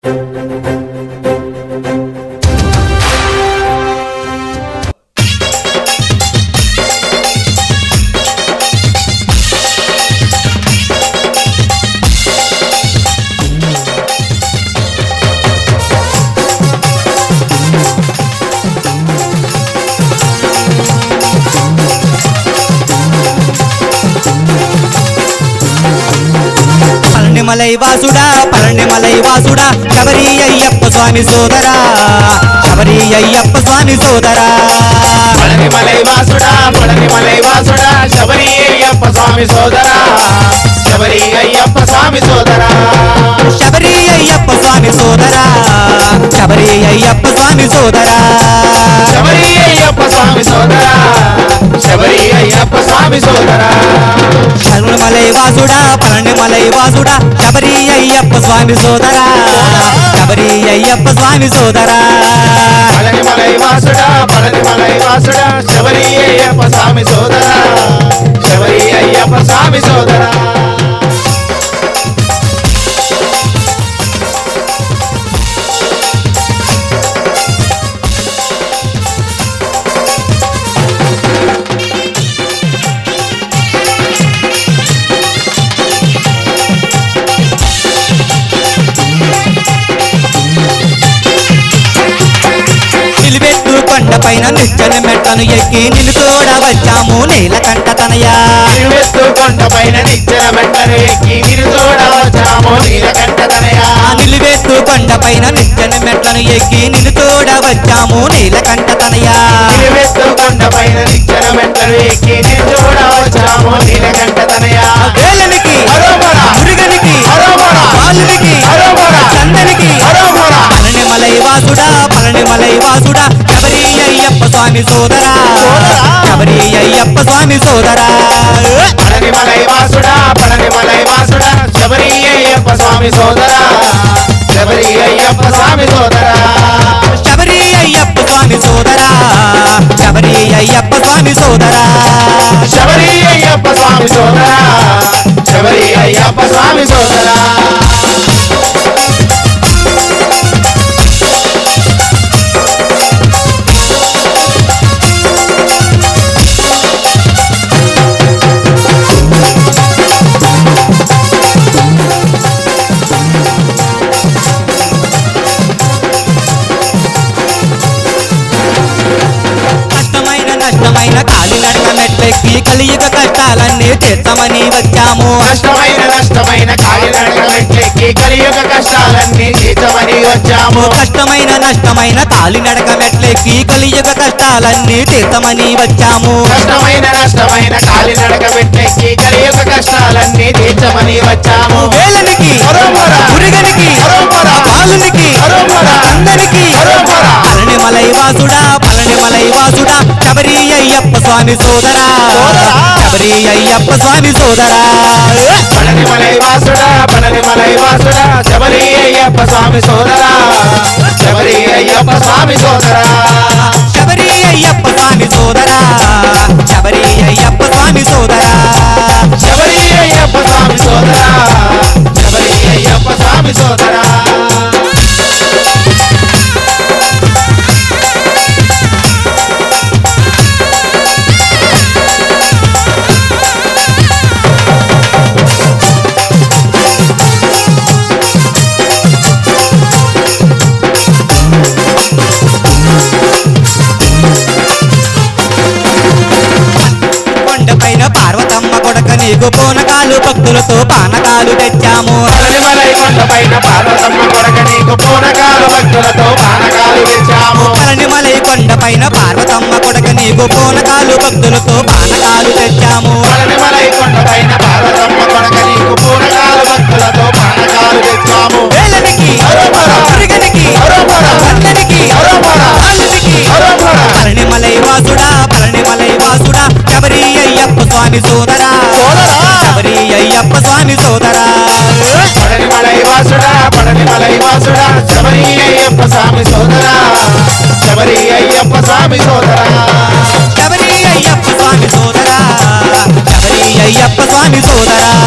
పళనిమలై వాసుడా పళనిమలై వాసుడా శబరి అయ్యప్ప స్వామి సోదరా శబరి అయ్యప్ప స్వామి సోదరా పళనిమలై వాసుడా పళనిమలై వాసుడా శబరి అయ్యప్ప స్వామి సోదరా శబరి అయ్యప్ప స్వామి సోదరా శబరి అయ్యప్ప స్వామి సోదరా శబరి అయ్యప్ప స్వామి సోదరా శబరి అయ్యప్ప స్వామి సోదరా శబరి అయ్యప్ప స్వామి సోదరా పళనిమలై వాసుడా పళనిమలై వాసుడా శబరి అయ్యప్ప స్వామి సోదరా శబరి అయ్యప్ప స్వామి సోదరా పళనిమలై వాసుడా పళనిమలై వాసుడా శబరి అయ్యప్ప స్వామి సోదరా శబరి అయ్యప్ప స్వామి సోదరా నిలువెత్తు కొండపైన నిచ్చని మెట్లను ఎక్కి నిన్ను తోడ వచ్చాము నీలకంఠ తనయా నిలువెత్తు కొండ పైన నిచ్చెన మెట్టలు ఎక్కి నిన్ను తోడ వచ్చాము నీలకంఠ తనయా ఆ నిలువెత్తు కొండపైన నిచ్చని మెట్లను ఎక్కి నిన్ను తోడ వచ్చాము నీలకంఠ తనయా నిలువెత్తు కొండ పైన నిచ్చెన మెట్టలు ఎక్కి నిన్ను తోడ వచ్చాము నీలకంఠ తనయా వేలనికి హరోమర! మురుగనికి హరోమర! బాలునికి హరోమర! చందనికి హరోమర! పళనిమలై వాసుడా పళనిమలై వాసుడా శబరి అయ్యప్ప స్వామి సోదరా సోదరా! శబరి అయ్యప్ప స్వామి సోదరా పళనిమలై వాసుడా పళనిమలై వాసుడా శబరి అయ్యప్ప స్వామి సోదరా శబరి అయ్యప్ప స్వామి సోదరా శబరి అయ్యప్ప స్వామి సోదరా శబరి అయ్యప్ప స్వామి సోదరా శబరి అయ్యప్ప స్వామి సోదరా శబరి అయ్యప్ప స్వామి సోదరా కష్టమైన నష్టమైన కాలినడక మెట్లెక్కి కలియుగ కష్టాలన్నీ తీర్చమని వచ్చాము కష్టమైన నష్టమైన కాలినడక మెట్లెక్కి కలియుగ కష్టాలన్నీ తీర్చమని వచ్చాము కష్టమైన నష్టమైన కాలినడక మెట్లెక్కి కలియుగ కష్టాలన్నీ తీర్చమని వచ్చాము కష్టమైన నష్టమైన కాలినడక మెట్లెక్కి కలియుగ కష్టాలన్నీ తీర్చమని వచ్చాము వేలనికి హరోమర! మురుగనికి హరోమర! బాలునికి హరోమర! అందరికి హరోమర! పళనిమలై వాసుడా పళనిమలై వాసుడా శబరి అయ్యప్ప స్వామి సోదరా సోదరా! శబరి అయ్యప్ప స్వామి సోదరా పళనిమలై వాసుడా పళనిమలై వాసుడా శబరి అయ్యప్ప స్వామి సోదరా శబరి అయ్యప్ప స్వామి సోదరా శబరి అయ్యప్ప స్వామి సోదరా శబరి అయ్యప్ప స్వామి సోదరా శబరి అయ్యప్ప స్వామి సోదరా శబరి అయ్యప్ప స్వామి సోదరా కొండపైన పార్వతమ్మ కొడక నీకు పూనకాలు భక్తులతో పానకాలు తెచ్చాము పళనిమలై కొండపైన పార్వతమ్మ కొడక నీకు పూనకాలు భక్తులతో పానకాలు తెచ్చాము పళనిమలై కొండపైన పార్వతమ్మ కొడక నీకు పూనకాలు భక్తులతో పానకాలు తెచ్చాము పళనిమలై కొండపైన పార్వతమ్మ కొడక నీకు పూనకాలు భక్తులతో పానకాలు తెచ్చాము వేలనికి హరోమర! మురుగనికి హరోమర! అందరికి హరోమర! బాలునికి హరోమర! పళనిమలై వాసుడా పళనిమలై వాసుడా శబరి అయ్యప్ప స్వామి సోదరా సోదరా! శబరి అయ్యప్ప స్వామి సోదరా పళనిమలై వాసుడా పళనిమలై వాసుడా శబరి అయ్యప్ప స్వామి సోదరా శబరి అయ్యప్ప స్వామి సోదరా శబరి అయ్యప్ప స్వామి సోదరా శబరి అయ్యప్ప స్వామి సోదరా